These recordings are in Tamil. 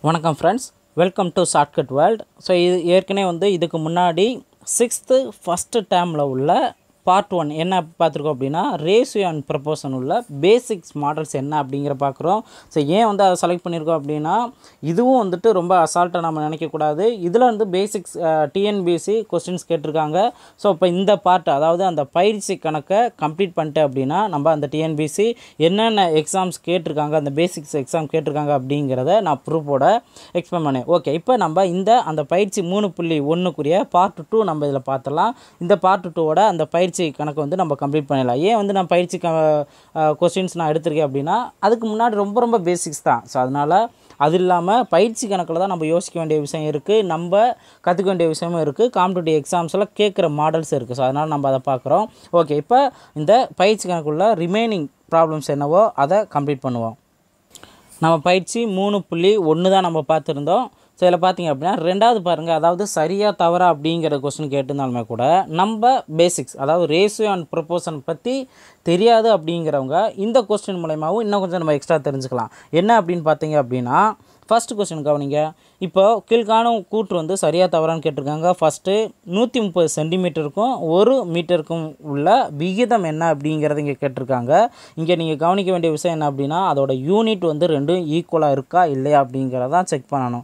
வணக்கம் friends welcome to Shortcut World so இது ஏற்கனவே வந்து இதுக்கு முன்னாடி சிக்ஸ்த்து ஃபஸ்ட்டு டேர்மில் உள்ள பார்ட் ஒன் என்ன பார்த்துருக்கோம் அப்படின்னா ரேஷியோ அண்ட் ப்ரப்போசன் உள்ள பேசிக்ஸ் மாடல்ஸ் என்ன அப்படிங்கிற பார்க்குறோம் ஸோ ஏன் வந்து அதை செலக்ட் பண்ணியிருக்கோம் அப்படின்னா இதுவும் வந்துட்டு ரொம்ப அசால்ட்டாக நம்ம நினைக்கக்கூடாது இதில் வந்து பேசிக்ஸ் டிஎன்பிஎஸ்சி கொஸ்டின்ஸ் கேட்டிருக்காங்க ஸோ இப்போ இந்த பார்ட் அதாவது அந்த பயிற்சி கணக்கை கம்ப்ளீட் பண்ணிட்டு அப்படின்னா நம்ம அந்த டிஎன்பிஎஸ்சி என்னென்ன எக்ஸாம்ஸ் கேட்டிருக்காங்க அந்த பேசிக்ஸ் எக்ஸாம் கேட்டிருக்காங்க அப்படிங்கிறத நான் ப்ரூஃபோட எக்ஸ்பிளைன் பண்ணேன் ஓகே இப்போ நம்ம இந்த அந்த பயிற்சி மூணு புள்ளி ஒன்றுக்குரிய பார்ட் டூ நம்ம இதில் பார்த்துலாம் இந்த பார்ட் டூவோட அந்த பயிற்சி கணக்கு வந்து நம்ம கம்ப்ளீட் பண்ணிடலாம் ஏன் வந்து நான் பயிற்சி க கொஸ்டின்ஸ் நான் எடுத்திருக்கேன் அப்படின்னா அதுக்கு முன்னாடி ரொம்ப ரொம்ப பேசிக்ஸ் தான் ஸோ அதனால் அது இல்லாமல் பயிற்சி கணக்கில் தான் நம்ம யோசிக்க வேண்டிய விஷயம் இருக்குது நம்ம கற்றுக்க வேண்டிய விஷயமும் இருக்குது காம்படிட்டிவ் எக்ஸாம்ஸில் கேட்குற மாடல்ஸ் இருக்குது ஸோ அதனால் நம்ம அதை பார்க்குறோம் ஓகே இப்போ இந்த பயிற்சி கணக்குள்ள ரிமைனிங் ப்ராப்ளம்ஸ் என்னவோ அதை கம்ப்ளீட் பண்ணுவோம் நம்ம பயிற்சி மூணு புள்ளி ஒன்று தான் நம்ம பார்த்துருந்தோம் ஸோ இதில் பார்த்தீங்க அப்படின்னா ரெண்டாவது பாருங்கள் அதாவது சரியாக தவறா அப்படிங்கிற கொஸ்டின் கேட்டிருந்தாலுமே கூட நம்ம பேசிக்ஸ் அதாவது ரேஷியோ அண்ட் ப்ரொப்போசன் பற்றி தெரியாது அப்படிங்கிறவங்க இந்த கொஸ்டின் மூலயமாவும் இன்னும் கொஞ்சம் நம்ம எக்ஸ்ட்ரா தெரிஞ்சுக்கலாம் என்ன அப்படின்னு பார்த்தீங்க அப்படின்னா ஃபஸ்ட் கொஸ்டின் கவனிங்க இப்போ கீழ்காணும் கூற்று வந்து சரியாக தவறான்னு கேட்டிருக்காங்க ஃபஸ்ட்டு நூற்றி முப்பது சென்டிமீட்டருக்கும் ஒரு மீட்டருக்கும் உள்ள விகிதம் என்ன அப்படிங்கிறத இங்கே கேட்டிருக்காங்க இங்கே நீங்கள் கவனிக்க வேண்டிய விஷயம் என்ன அப்படின்னா அதோட யூனிட் வந்து ரெண்டும் ஈக்குவலாக இருக்கா இல்லையா அப்படிங்கிறதான் செக் பண்ணணும்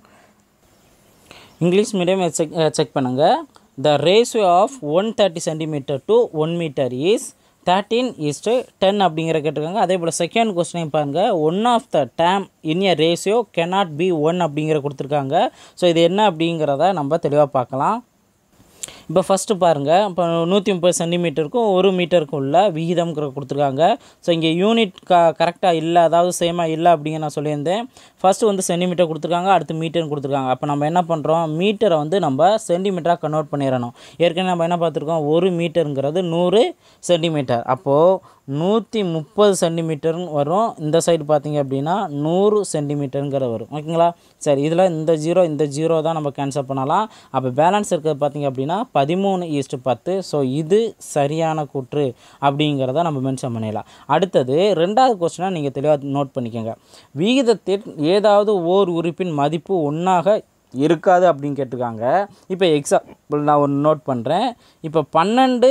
இங்கிலீஷ் மீடியம் செக் செக் பண்ணுங்கள் the ratio of one thirty centimetre to one metre is thirteen is to ten அப்படிங்கிற கேட்டிருக்காங்க அதே போல் செகண்ட் கொஸ்டினையும் பாருங்கள் one of the dam in a ratio cannot be one அப்படிங்கிற கொடுத்துருக்காங்க ஸோ இது என்ன அப்படிங்கிறத நம்ம தெளிவாக பார்க்கலாம் இப்போ ஃபஸ்ட்டு பாருங்கள் இப்போ நூற்றி முப்பது சென்டிமீட்டருக்கும் ஒரு மீட்டருக்கும் உள்ள விகிதம்ங்கிற கொடுத்துருக்காங்க ஸோ இங்கே யூனிட் க கரெக்டாக இல்லை அதாவது சேமாக இல்லை அப்படிங்க நான் சொல்லியிருந்தேன் ஃபஸ்ட்டு வந்து சென்டிமீட்டர் கொடுத்துருக்காங்க அடுத்து மீட்டர்னு கொடுத்துருக்காங்க அப்போ நம்ம என்ன பண்ணுறோம் மீட்டரை வந்து நம்ம சென்டிமீட்டராக கன்வெர்ட் பண்ணிடணும் ஏற்கனவே நம்ம என்ன பார்த்துருக்கோம் ஒரு மீட்டருங்கிறது நூறு சென்டிமீட்டர் அப்போது நூற்றி முப்பது சென்டிமீட்டர்னு வரும் இந்த சைடு பார்த்தீங்க அப்படின்னா நூறு சென்டிமீட்டருங்கிற வரும் ஓகேங்களா சரி இதில் இந்த ஜீரோ இந்த ஜீரோ தான் நம்ம கேன்சல் பண்ணலாம் அப்போ பேலன்ஸ் இருக்கிறது பார்த்தீங்க அப்படின்னா பதிமூணு ஈஸ்ட்டு பத்து ஸோ இது சரியான கூற்று அப்படிங்கிறத நம்ம மென்ஷன் பண்ணிடலாம் அடுத்தது ரெண்டாவது கொஸ்டினாக நீங்கள் தெளிவாக நோட் பண்ணிக்கோங்க விகிதத்தில் ஏதாவது ஓர் உறுப்பின் மதிப்பு ஒன்றாக இருக்காது அப்படின்னு கேட்டிருக்காங்க இப்போ எக்ஸாம்பிள் நான் ஒன்று நோட் பண்ணுறேன் இப்போ பன்னெண்டு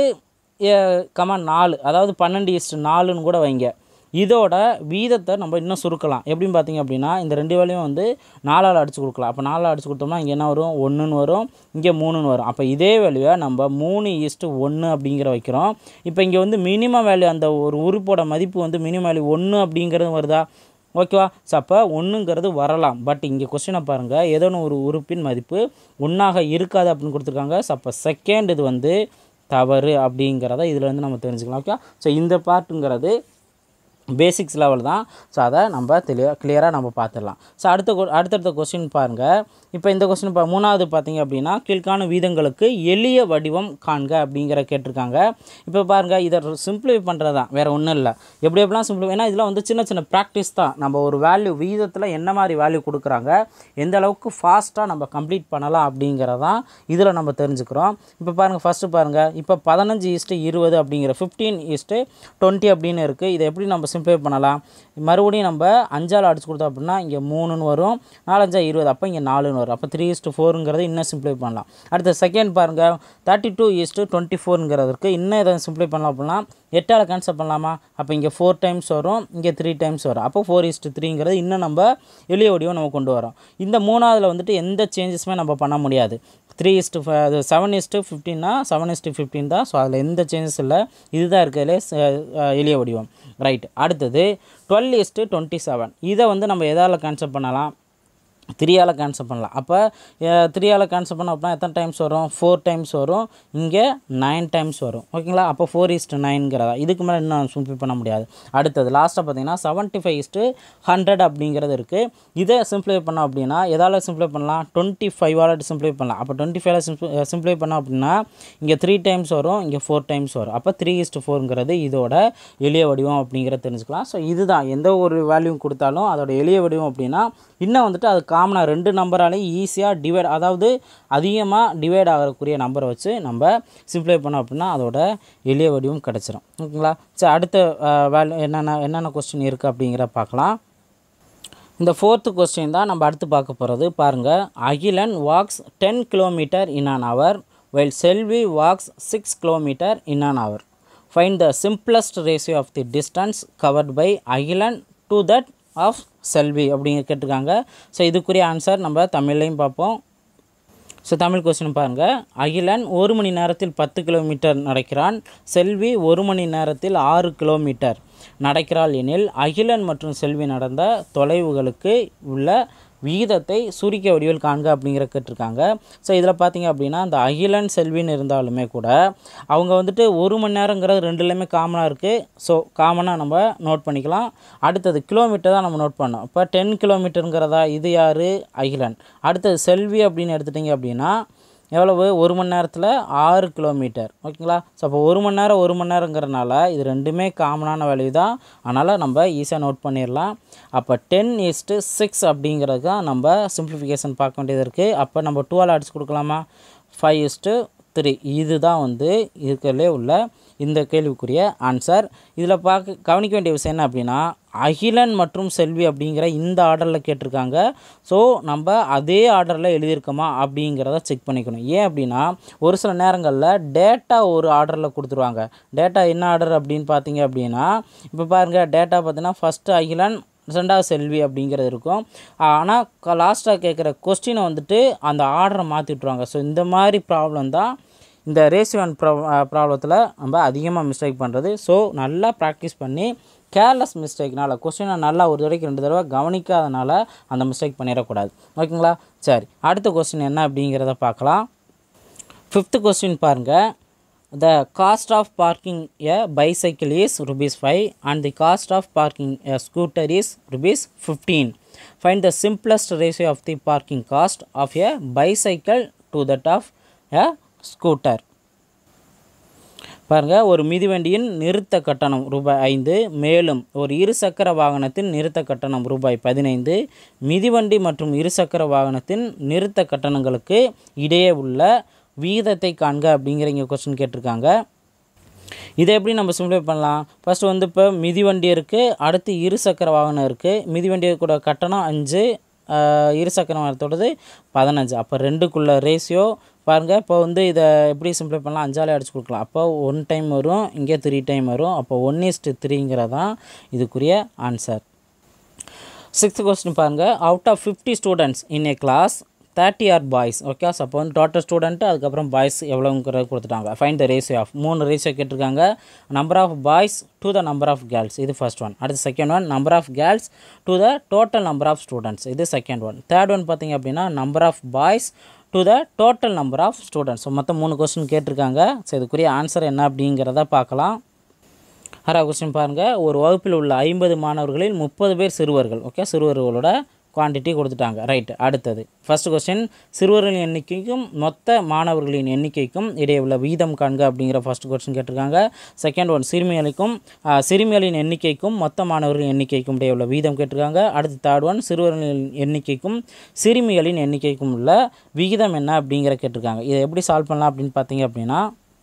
கமா நாலு அதாவது பன்னெண்டு இஸ்ட்டு நாலுன்னு கூட வைங்க இதோட வீதத்தை நம்ம இன்னும் சுருக்கலாம் எப்படின்னு பார்த்தீங்க அப்படின்னா இந்த ரெண்டு வேலையும் வந்து நாலால் அடிச்சு கொடுக்கலாம் அப்போ நாலால் அடிச்சு கொடுத்தோம்னா இங்கே என்ன வரும் ஒன்றுன்னு வரும் இங்கே மூணுன்னு வரும் அப்போ இதே வேல்யூவை நம்ம மூணு ஈஸ்ட்டு ஒன்று அப்படிங்கிற வைக்கிறோம் இப்போ இங்கே வந்து மினிமம் வேல்யூ அந்த ஒரு உறுப்போட மதிப்பு வந்து மினிமம் வேல்யூ ஒன்று அப்படிங்கிறது வருதா ஓகேவா ஸோ அப்போ ஒன்றுங்கிறது வரலாம் பட் இங்கே கொஸ்டினை பாருங்கள் ஏதோ ஒரு உறுப்பின் மதிப்பு ஒன்றாக இருக்காது அப்படின்னு கொடுத்துருக்காங்க ஸோ அப்போ செகண்ட் இது வந்து தவறு அப்படிங்கிறத இதில் வந்து நம்ம தெரிஞ்சுக்கலாம் ஓகே ஸோ இந்த பார்ட்டுங்கிறது பேசிக்ஸ் லெவல் தான் ஸோ அதை நம்ம தெளிவாக கிளியராக நம்ம பார்த்துடலாம் ஸோ அடுத்த அடுத்தடுத்த கொஸ்டின் பாருங்கள் இப்போ இந்த கொஸ்டின் பா மூணாவது பார்த்தீங்க அப்படின்னா கீழ்காணும் வீதங்களுக்கு எளிய வடிவம் காண்க அப்படிங்கிற கேட்டிருக்காங்க இப்போ பாருங்கள் இதை சிம்பிளிஃபை பண்ணுறது தான் வேறு ஒன்றும் இல்லை எப்படி எப்படிலாம் சிம்பிளிஃபை ஏன்னா இதில் வந்து சின்ன சின்ன ப்ராக்டிஸ் தான் நம்ம ஒரு வேல்யூ வீதத்தில் என்ன மாதிரி வேல்யூ கொடுக்குறாங்க எந்த அளவுக்கு ஃபாஸ்ட்டாக நம்ம கம்ப்ளீட் பண்ணலாம் அப்படிங்கிறதான் இதில் நம்ம தெரிஞ்சுக்கிறோம் இப்போ பாருங்கள் ஃபஸ்ட்டு பாருங்கள் இப்போ பதினஞ்சு ஈஸ்ட்டு இருபது அப்படிங்கிற ஃபிஃப்டீன் ஈஸ்ட்டு டுவெண்ட்டி அப்படின்னு இருக்குது இதை எப்படி நம்ம சிம்பிளை பண்ணலாம் மறுபடியும் நம்ம அஞ்சால் அடிச்சு கொடுத்தோம் அப்படின்னா இங்கே மூணுன்னு வரும் நாலஞ்சா இருபது அப்போ இங்கே நாலுன்னு வரும் அப்போ த்ரீ இஸ்ட்டு ஃபோருங்கிறது இன்னும் சிம்பிளை பண்ணலாம் அடுத்த செகண்ட் பாருங்கள் தேர்ட்டி டூ இஸ்ட்டு டுவெண்ட்டி ஃபோருங்கிறது இருக்குது இன்னும் எதை சிம்பிளை பண்ணலாம் அப்படின்னா எட்டால் கேன்சல் பண்ணலாமா அப்போ இங்கே ஃபோர் டைம்ஸ் வரும் இங்கே த்ரீ டைம்ஸ் வரும் அப்போ ஃபோர் இஸ்ட்டு த்ரீங்கிறது இன்னும் நம்ம எளிய வடிவம் நம்ம கொண்டு வரோம் இந்த மூணாவதில் வந்துட்டு எந்த சேஞ்சஸுமே நம்ம பண்ண முடியாது த்ரீ இஸ்ட்டு அது செவன் இஸ்ட்டு ஃபிஃப்டின்னா செவன் இஸ்ட்டு ஃபிஃப்டின் தான் ஸோ அதில் எந்த சேஞ்சஸ் இல்லை இதுதான் இருக்கிறதுலே எளிய வடிவம் ரைட் அடுத்தது டுவெல் இஸ்ட்டு டுவெண்ட்டி செவன் இதை வந்து நம்ம எதால் கேன்சல் பண்ணலாம் த்ரீயால் கேன்சல் பண்ணலாம் அப்போ த்ரீயால் கேன்சல் பண்ணோம் அப்படின்னா எத்தனை டைம்ஸ் வரும் ஃபோர் டைம்ஸ் வரும் இங்கே நைன் டைம்ஸ் வரும் ஓகேங்களா அப்போ ஃபோர் இஸ்ட்டு நைன்கிறதா இதுக்கு மேலே இன்னும் சிம்பிள் பண்ண முடியாது அடுத்தது லாஸ்ட்டாக பார்த்தீங்கன்னா செவன்ட்டி ஃபைவ் இஸ்ட்டு ஹண்ட்ரட் அப்படிங்கிறது இருக்குது இதை சிம்பிளை பண்ணோம் அப்படின்னா எதால் சிம்பிளை பண்ணலாம் டுவெண்ட்டி ஃபைவால் சிம்பிளை பண்ணலாம் அப்போ டுவெண்ட்டி ஃபைவ்ல சிம்பிள் சிம்பிளை பண்ணோம் அப்படின்னா இங்கே த்ரீ டைம்ஸ் வரும் இங்கே ஃபோர் டைம்ஸ் வரும் அப்போ த்ரீ இஸ்ட்டு ஃபோருங்கிறது இதோட எளிய வடிவம் அப்படிங்கிறத தெரிஞ்சுக்கலாம் ஸோ இதுதான் எந்த ஒரு வேல்யூ கொடுத்தாலும் அதோட எளிய வடிவம் அப்படின்னா இன்னும் வந்துட்டு அது காமனாக ரெண்டு நம்பராலையும் ஈஸியாக டிவைட் அதாவது அதிகமாக டிவைட் ஆகக்கூடிய நம்பரை வச்சு நம்ம சிம்ப்ளை பண்ணோம் அப்படின்னா அதோட எளிய வடிவம் கிடச்சிரும் ஓகேங்களா சரி அடுத்த வேல்யூ என்னென்ன என்னென்ன கொஸ்டின் இருக்குது அப்படிங்கிற பார்க்கலாம் இந்த ஃபோர்த்து கொஸ்டின் தான் நம்ம அடுத்து பார்க்க போகிறது பாருங்கள் Akilan walks ten kilometre in an hour while Selvi walks six kilometre in an hour find the simplest ratio of the distance covered by Akilan to that of Selvi அப்படிங்க கேட்டிருக்காங்க ஸோ இதுக்குரிய ஆன்சர் நம்ம தமிழ்லையும் பார்ப்போம் ஸோ தமிழ் கொஸ்டின் பாருங்கள் அகிலன் ஒரு மணி நேரத்தில் பத்து கிலோமீட்டர் நடக்கிறான் செல்வி ஒரு மணி நேரத்தில் ஆறு கிலோமீட்டர் நடக்கிறாள் எனில் அகிலன் மற்றும் செல்வி நடந்த தொலைவுகளுக்கு உள்ள விகிதத்தை சுருக்கிய வடிவில் காண்க அப்படிங்கிற கேட்டிருக்காங்க ஸோ இதில் பார்த்தீங்க அப்படின்னா அந்த அகிலன் செல்வின்னு இருந்தாலுமே கூட அவங்க வந்துட்டு ஒரு மணி நேரங்கிறது ரெண்டுலேயுமே காமனாக இருக்குது ஸோ காமனாக நம்ம நோட் பண்ணிக்கலாம் அடுத்தது கிலோமீட்டர் தான் நம்ம நோட் பண்ணோம் இப்போ டென் கிலோமீட்டருங்கிறதா இது யார் அகிலன் அடுத்தது செல்வி அப்படின்னு எடுத்துட்டிங்க அப்படின்னா எவ்வளவு ஒரு மணி நேரத்தில் ஆறு கிலோமீட்டர் ஓகேங்களா ஸோ அப்போ ஒரு மணி நேரம் ஒரு மணி நேரங்கிறனால இது ரெண்டுமே காமனான வேல்யூ தான் அதனால் நம்ம ஈஸியாக நோட் பண்ணிடலாம் அப்போ டென் இஸ்ட்டு சிக்ஸ் அப்படிங்கிறது தான் நம்ம சிம்பிளிஃபிகேஷன் பார்க்க வேண்டியது இருக்குது அப்போ நம்ம டுவெல் அடிச்சு கொடுக்கலாமா ஃபைவ் இஸ்ட்டு த்ரீ இதுதான் வந்து இருக்கிறதுலே உள்ள இந்த கேள்விக்குரிய ஆன்சர் இதில் பார்க்க கவனிக்க வேண்டிய விஷயம் என்ன அப்படின்னா அகிலன் மற்றும் செல்வி அப்படிங்கிற இந்த ஆர்டரில் கேட்டிருக்காங்க ஸோ நம்ம அதே ஆர்டரில் எழுதியிருக்கோமா அப்படிங்கிறத செக் பண்ணிக்கணும் ஏன் அப்படின்னா ஒரு சில நேரங்களில் டேட்டா ஒரு ஆர்டரில் கொடுத்துருவாங்க டேட்டா என்ன ஆர்டர் அப்படின்னு பார்த்தீங்க அப்படின்னா இப்போ பாருங்கள் டேட்டா பார்த்தீங்கன்னா ஃபஸ்ட்டு அகிலன் ரெண்டாவது செல்வி அப்படிங்கிறது இருக்கும் ஆனால் லாஸ்ட்டாக கேட்குற கொஸ்டினை வந்துட்டு அந்த ஆர்டரை மாற்றி விட்ருவாங்க ஸோ இந்த மாதிரி ப்ராப்ளம் தான் இந்த ரேஷியோ அண்ட் ப்ரா ப்ராப்ளத்தில் நம்ம அதிகமாக மிஸ்டேக் பண்ணுறது ஸோ நல்லா ப்ராக்டிஸ் பண்ணி கேர்லெஸ் மிஸ்டேக்னால கொஸ்டினை நல்லா ஒரு தடவைக்கு ரெண்டு தடவை கவனிக்காதனால அந்த மிஸ்டேக் பண்ணிடக்கூடாது ஓகேங்களா சரி அடுத்த கொஸ்டின் என்ன அப்படிங்கிறத பார்க்கலாம் ஃபிஃப்த்து கொஸ்டின் பாருங்கள் the cost of parking a bicycle is rupees five and the cost of parking a scooter is rupees fifteen find the simplest ratio of the parking cost of a bicycle to that of a scooter பாருங்கள் ஒரு மிதிவண்டியின் நிறுத்த கட்டணம் ரூபாய் ஐந்து மேலும் ஒரு இருசக்கர வாகனத்தின் நிறுத்த கட்டணம் ரூபாய் பதினைந்து மிதிவண்டி மற்றும் இருசக்கர வாகனத்தின் நிறுத்த கட்டணங்களுக்கு இடையே உள்ள விகிதத்தை காண்க அப்படிங்கிற இங்கே கொஸ்டின் கேட்டிருக்காங்க இதை எப்படி நம்ம சிம்பிளை பண்ணலாம் ஃபஸ்ட்டு வந்து இப்போ மிதிவண்டி இருக்குது அடுத்து இருசக்கர வாகனம் இருக்குது மிதிவண்டி கூட கட்டணம் அஞ்சு இருசக்கர வாகனத்தோடது பதினஞ்சு அப்போ ரெண்டுக்குள்ள ரேஷியோ பாருங்கள் இப்போ வந்து இதை எப்படி சிம்பிளை பண்ணலாம் அஞ்சாலே அடிச்சு கொடுக்கலாம் அப்போ ஒன் டைம் வரும் இங்கே த்ரீ டைம் வரும் அப்போ ஒன் இஸ்ட்டு த்ரீங்கிறதான் இதுக்குரிய ஆன்சர் சிக்ஸ்த் கொஸ்டின் பாருங்கள் out of fifty students in a class thirty are boys okay so அப்போ வந்து டோட்டல் ஸ்டூடெண்ட்டு அதுக்கப்புறம் பாய்ஸ் எவ்வளோங்கிறது கொடுத்துட்டாங்க ஃபைன் த ரேஷியோ ஆஃப் மூணு ரேஷியோ கேட்டிருக்காங்க number of boys to the number of girls இது ஃபர்ஸ்ட் ஒன் அடுத்து second one number of girls to the total number of students இது செகண்ட் ஒன் தேர்ட் ஒன் பார்த்திங்க அப்படின்னா number of boys to the total number of students so மொத்தம் மூணு கொஸ்டின் கேட்டிருக்காங்க ஸோ இதுக்குரிய ஆன்சர் என்ன அப்படிங்கிறத பார்க்கலாம் ஆறாவது கொஸ்டின் பாருங்கள் ஒரு வகுப்பில் உள்ள ஐம்பது மாணவர்களில் முப்பது பேர் சிறுவர்கள் ஓகே சிறுவர்களோட குவான்டிட்டி கொடுத்துட்டாங்க ரைட் அடுத்தது ஃபஸ்ட் கொஸ்டின் சிறுவர்களின் எண்ணிக்கைக்கும் மொத்த மாணவர்களின் எண்ணிக்கைக்கும் இடையே உள்ள விகிதம் காண்க அப்படிங்கிற ஃபஸ்ட் கொஸ்டின் கேட்டிருக்காங்க செகண்ட் ஒன் சிறுமிகளுக்கும் சிறுமிகளின் எண்ணிக்கைக்கும் மொத்த மாணவர்களின் எண்ணிக்கைக்கும் இடையே உள்ள விகிதம் கேட்டிருக்காங்க அடுத்து தேர்ட் ஒன் சிறுவர்களின் எண்ணிக்கைக்கும் சிறுமிகளின் எண்ணிக்கைக்கும் உள்ள விகிதம் என்ன அப்படிங்கிற கேட்டிருக்காங்க இதை எப்படி சால்வ் பண்ணலாம் அப்படின்னு பார்த்தீங்க அப்படின்னா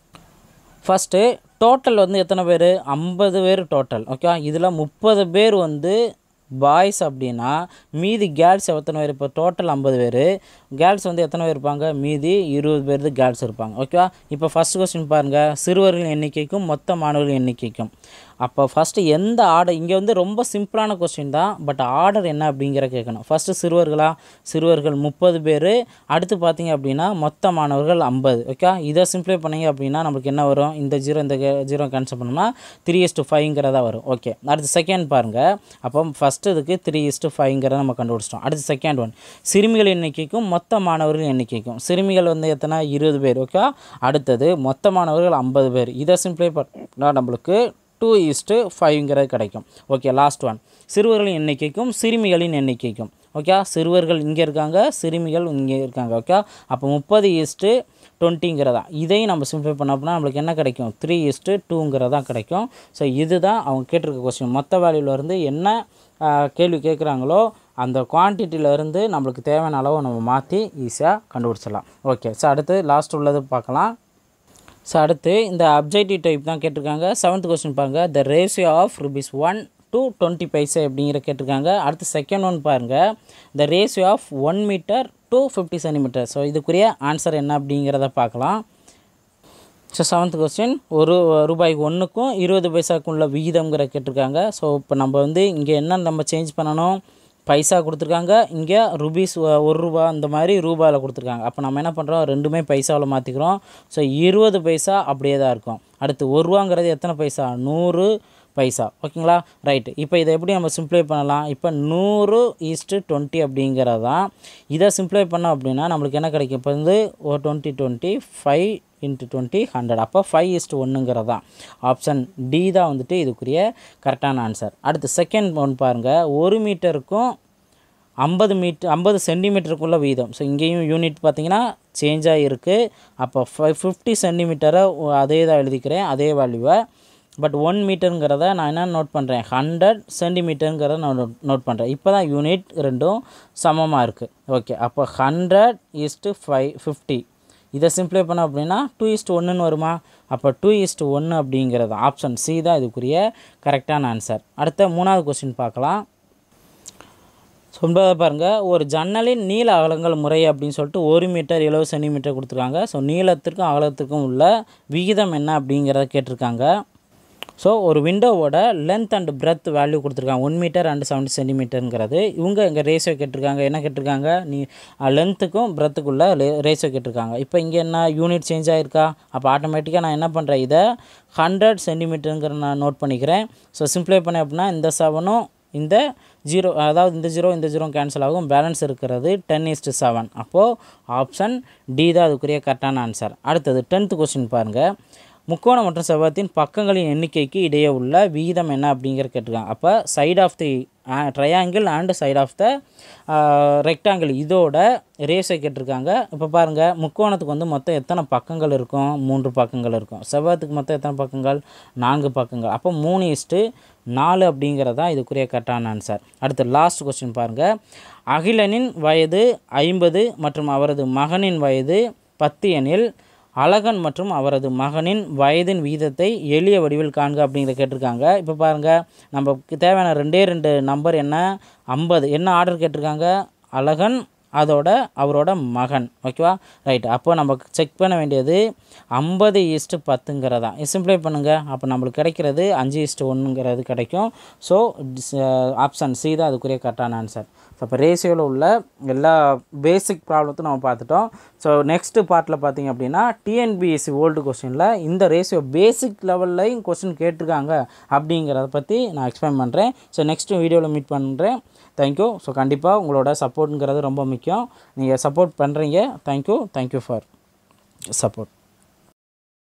ஃபஸ்ட்டு டோட்டல் வந்து எத்தனை பேர் ஐம்பது பேர் டோட்டல் ஓகே இதில் முப்பது பேர் வந்து பாய்ஸ் அப்படின்னா மீதி கேர்ள்ஸ் எத்தனை பேர் இப்போ டோட்டல் ஐம்பது பேர் கேர்ள்ஸ் வந்து எத்தனை பேர் இருப்பாங்க மீதி இருபது பேர் கேர்ள்ஸ் இருப்பாங்க ஓகேவா இப்போ ஃபஸ்ட் கொஸ்டின் பாருங்கள் சிறுவர்களின் எண்ணிக்கைக்கும் மொத்த மாணவர்களின் எண்ணிக்கைக்கும் அப்போ ஃபஸ்ட்டு எந்த ஆர்டர் இங்கே வந்து ரொம்ப சிம்பிளான கொஸ்டின் தான் பட் ஆர்டர் என்ன அப்படிங்கிற கேட்கணும் ஃபஸ்ட்டு சிறுவர்களா சிறுவர்கள் முப்பது பேர் அடுத்து பார்த்தீங்க அப்படின்னா மொத்த மாணவர்கள் ஐம்பது ஓகே இதை சிம்பிளை பண்ணீங்க அப்படின்னா நம்மளுக்கு என்ன வரும் இந்த ஜீரோ இந்த ஜீரோ கேன்சல் பண்ணோம்னா த்ரீ இஸ்ட்டு ஃபைவ்ங்கிறதா வரும் ஓகே அடுத்து செகண்ட் பாருங்கள் அப்போ ஃபஸ்ட்டு இதுக்கு த்ரீ இஸ்ட்டு ஃபைவ்ங்கிறத நம்ம கண்டுபிடிச்சிட்டோம் அடுத்து செகண்ட் ஒன் சிறுமிகள் எண்ணிக்கைக்கும் மொத்த மாணவர்கள் எண்ணிக்கைக்கும் சிறுமிகள் வந்து எத்தனை இருபது பேர் ஓகே அடுத்தது மொத்த மாணவர்கள் ஐம்பது பேர் இதை சிம்பிளை பண்ணால் நம்மளுக்கு டூ ஈஸ்ட்டு ஃபைவ்ங்கிறது கிடைக்கும் ஓகே லாஸ்ட் ஒன் சிறுவர்களின் எண்ணிக்கைக்கும் சிறுமிகளின் எண்ணிக்கைக்கும் ஓகே சிறுவர்கள் இங்கே இருக்காங்க சிறுமிகள் இங்கே இருக்காங்க ஓகே அப்போ முப்பது ஈஸ்ட்டு டுவெண்ட்டிங்கிறதா இதையும் நம்ம சிம்பிளை பண்ண அப்படின்னா நம்மளுக்கு என்ன கிடைக்கும் த்ரீ ஈஸ்ட்டு டூங்கிறதா கிடைக்கும் ஸோ இதுதான் அவங்க கேட்டிருக்க கொஸ்டின் மொத்த வேல்யூலேருந்து என்ன கேள்வி கேட்குறாங்களோ அந்த குவான்டிட்டியிலேருந்து நம்மளுக்கு தேவையான அளவு நம்ம மாற்றி ஈஸியாக கண்டுபிடிச்சிடலாம் ஓகே ஸோ அடுத்து லாஸ்ட் உள்ளது பார்க்கலாம் ஸோ அடுத்து இந்த அப்ஜெக்டிவ் டைப் தான் கேட்டிருக்காங்க செவன்த் கொஸ்டின் பாருங்கள் the ratio of rupees one to twenty paisa அப்படிங்கிற கேட்டிருக்காங்க அடுத்து செகண்ட் ஒன் பாருங்கள் the ratio of one metre to fifty centimetre so இதுக்குரிய ஆன்சர் என்ன அப்படிங்கிறத பார்க்கலாம் ஸோ செவன்த் கொஸ்டின் ஒரு ரூபாய்க்கு ஒன்றுக்கும் இருபது பைசாக்கும் உள்ள விகிதம்ங்கிற கேட்டிருக்காங்க ஸோ இப்போ நம்ம வந்து இங்கே என்ன நம்ம சேஞ்ச் பண்ணணும் பைசா கொடுத்துருக்காங்க இங்கே ருபீஸ் ஒரு ரூபா அந்த மாதிரி ரூபாயில் கொடுத்துருக்காங்க அப்போ நம்ம என்ன பண்ணுறோம் ரெண்டுமே பைசாவில் மாற்றிக்கிறோம் ஸோ இருபது பைசா அப்படியே தான் இருக்கும் அடுத்து ஒரு ரூபாங்கிறது எத்தனை பைசா நூறு பைசா ஓகேங்களா ரைட்டு இப்போ இதை எப்படி நம்ம சிம்ப்ளை பண்ணலாம் இப்போ நூறு ஈஸ்ட்டு டுவெண்ட்டி அப்படிங்கிறது தான் இதை சிம்ப்ளை பண்ணோம் அப்படின்னா நம்மளுக்கு என்ன கிடைக்கும் இப்போ வந்து ஒரு twenty twenty five into twenty hundred அப்போ ஃபைவ் இஸ்ட்டு ஒன்றுங்கிறது தான் ஆப்ஷன் டி தான் வந்துட்டு இதுக்குரிய கரெக்டான ஆன்சர் அடுத்து செகண்ட் ஒன் பாருங்கள் ஒரு மீட்டருக்கும் ஐம்பது மீட்டர் ஐம்பது சென்டிமீட்டருக்குள்ள வீதம் ஸோ இங்கேயும் யூனிட் பார்த்தீங்கன்னா சேஞ்சாக இருக்குது அப்போ ஃபைவ் ஃபிஃப்டி சென்டிமீட்டரை அதே தான் எழுதிக்கிறேன் அதே வேல்யூவை பட் ஒன் மீட்டருங்கிறத நான் என்ன நோட் பண்ணுறேன் ஹண்ட்ரட் சென்டிமீட்டருங்கிறத நான் நோட் நோட் பண்ணுறேன் இப்போ தான் யூனிட் ரெண்டும் சமமாக இருக்குது ஓகே அப்போ ஹண்ட்ரட் இஸ்ட்டு ஃபைவ் ஃபிஃப்டி இதை சிம்ப்ளை பண்ணோம் அப்படின்னா டூ இஸ்ட்டு ஒன்றுன்னு வருமா அப்போ டூ இஸ்ட்டு ஒன்று அப்படிங்கிறது ஆப்ஷன் சி தான் இதுக்குரிய கரெக்டான ஆன்சர் அடுத்த மூணாவது கொஸ்டின் பார்க்கலாம் ஒன்பதாவது பாருங்கள் ஒரு ஜன்னலின் நீள அகலங்கள் முறை அப்படின்னு சொல்லிட்டு ஒரு மீட்டர் எழுபது சென்டிமீட்டர் கொடுத்துருக்காங்க ஸோ நீளத்திற்கும் அகலத்திற்கும் உள்ள விகிதம் என்ன அப்படிங்கிறத கேட்டிருக்காங்க ஸோ ஒரு விண்டோவோட லென்த் அண்ட் பிரெத் வேல்யூ கொடுத்துருக்காங்க ஒன் மீட்டர் அண்ட் செவன்ட்டி சென்டிமீட்டருங்கிறது இவங்க இங்கே ரேஷியோ கேட்டிருக்காங்க என்ன கேட்டிருக்காங்க நீ லென்த்துக்கும் பிரெத்துக்குள்ள ரேஷியோ கேட்டிருக்காங்க இப்போ இங்கே என்ன யூனிட் சேஞ்ச் ஆகிருக்கா அப்போ ஆட்டோமேட்டிக்காக நான் என்ன பண்ணுறேன் இதை ஹண்ட்ரட் சென்டிமீட்டருங்கிற நான் நோட் பண்ணிக்கிறேன் ஸோ சிம்ப்ளை பண்ணேன் அப்படின்னா இந்த செவனும் இந்த ஜீரோ அதாவது இந்த ஜீரோ இந்த ஜீரோ கேன்சல் ஆகும் பேலன்ஸ் இருக்கிறது டென் இஸ்ட்டு செவன் அப்போது ஆப்ஷன் டி தான் அதுக்குரிய கரெக்டான ஆன்சர் அடுத்தது டென்த்து கொஸ்டின் பாருங்கள் முக்கோணம் மற்றும் செவ்வகத்தின் பக்கங்களின் எண்ணிக்கைக்கு இடையே உள்ள விகிதம் என்ன அப்படிங்கிற கேட்டிருக்காங்க அப்போ side of the triangle and side of the rectangle இதோட ரேஸை கேட்டிருக்காங்க இப்போ பாருங்கள் முக்கோணத்துக்கு வந்து மொத்தம் எத்தனை பக்கங்கள் இருக்கும் மூன்று பக்கங்கள் இருக்கும் செவ்வகத்துக்கு மொத்தம் எத்தனை பக்கங்கள் நான்கு பக்கங்கள் அப்போ மூணு இஸ்ட்டு நாலு அப்படிங்கிறது தான் இதுக்குரிய கரெக்டான ஆன்சர் அடுத்து லாஸ்ட் கொஸ்டின் பாருங்கள் அகிலனின் வயது ஐம்பது மற்றும் அவரது மகனின் வயது பத்து எனில் அழகன் மற்றும் அவரது மகனின் வயதின் விகிதத்தை எளிய வடிவில் காண்க அப்படிங்கிறத கேட்டிருக்காங்க இப்போ பாருங்கள் நமக்கு தேவையான ரெண்டே ரெண்டு நம்பர் என்ன ஐம்பது என்ன ஆர்டர் கேட்டிருக்காங்க அழகன் அதோட அவரோட மகன் ஓகேவா ரைட் அப்போ நம்ம செக் பண்ண வேண்டியது ஐம்பது ஈஸ்ட்டு பத்துங்கிறதா சிம்ப்ளை பண்ணுங்கள் அப்போ நம்மளுக்கு கிடைக்கிறது அஞ்சு ஈஸ்ட்டு ஒன்றுங்கிறது கிடைக்கும் ஸோ ஆப்ஷன் சி தான் அதுக்குரிய கரெக்டான ஆன்சர் ஸோ இப்போ ரேஷியோவில் உள்ள எல்லா பேசிக் ப்ராப்ளத்தையும் நம்ம பார்த்துட்டோம் ஸோ நெக்ஸ்ட்டு பார்ட்டில் பார்த்தீங்க அப்படின்னா டிஎன்பிஎஸ்சி ஓல்டு கொஸ்டினில் இந்த ரேஷியோ பேசிக் லெவல்லையும் கொஸ்டின் கேட்டிருக்காங்க அப்படிங்கிறத பற்றி நான் எக்ஸ்பிளைன் பண்ணுறேன் ஸோ நெக்ஸ்ட் வீடியோவில் மீட் பண்ணுறேன் தேங்க்யூ ஸோ கண்டிப்பாக உங்களோட சப்போர்ட்டுங்கிறது ரொம்ப முக்கியம் நீங்கள் சப்போர்ட் பண்ணுறீங்க தேங்க்யூ தேங்க்யூ ஃபார் சப்போர்ட்